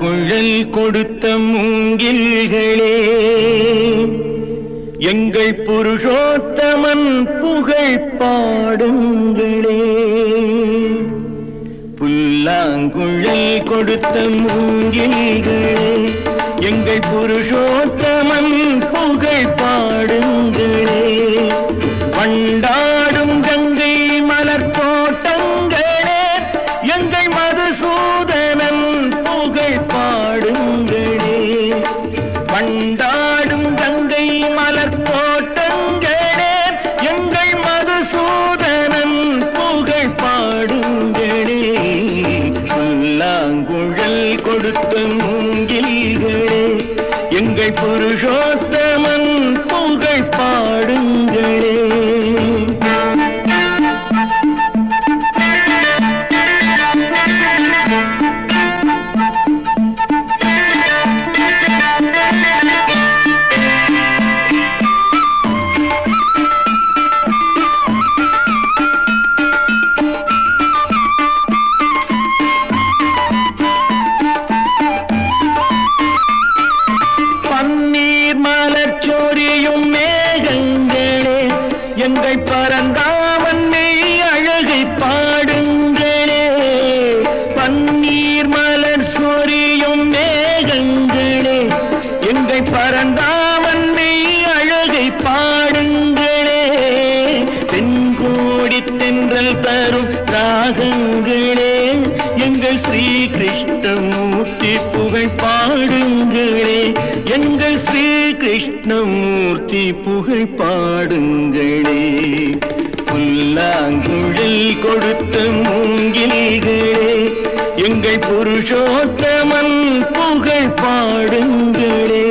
புல்லாங்குழல் கொடுத்த மூங்கில்களே எங்கள் புருஷோத்தமன் புகழ் பாடுங்களே புல்லாங்குழல் கொடுத்த மூங்கில்களே எங்கள் புருஷோத்தமன் புகழ் பாடுங்களே வண்டாடும் கங்கை மலர் தோட்டங்களே எங்கள் மதுசூதனன் புகழ் பாடுங்களே வண்டாடும் கங்கை மலர் தோட்டங்களே எங்கள் மதுசூதனன் புகழ் பாடுங்களே புல்லாங்குழல் கொடுத்த மூங்கில்களே எங்கள் புருஷோத்தமன் புகழ் பாடுங்களே பன்னீர் மலர் சொரியும் மேகங்களே எங்கள் பரந்தாமன் மெய் அழகை பாடுங்களே பன்னீர் மலர் சொரியும் மேகங்களே எங்கள் பரந்தாமன் மெய் அழகை பாடுங்களே தென்கோடி தென்றல் தரும் ராகங்களே எங்கள் ஸ்ரீ கிருஷ்ணமூர்த்தி புகழ் பாடுங்களே எங்கள் ஸ்ரீ கிருஷ்ணமூர்த்தி புகழ் பாடுங்களே புல்லாங்குழல் கொடுத்த மூங்கில்களே எங்கள் புருஷோத்தமன் புகழ் பாடுங்களே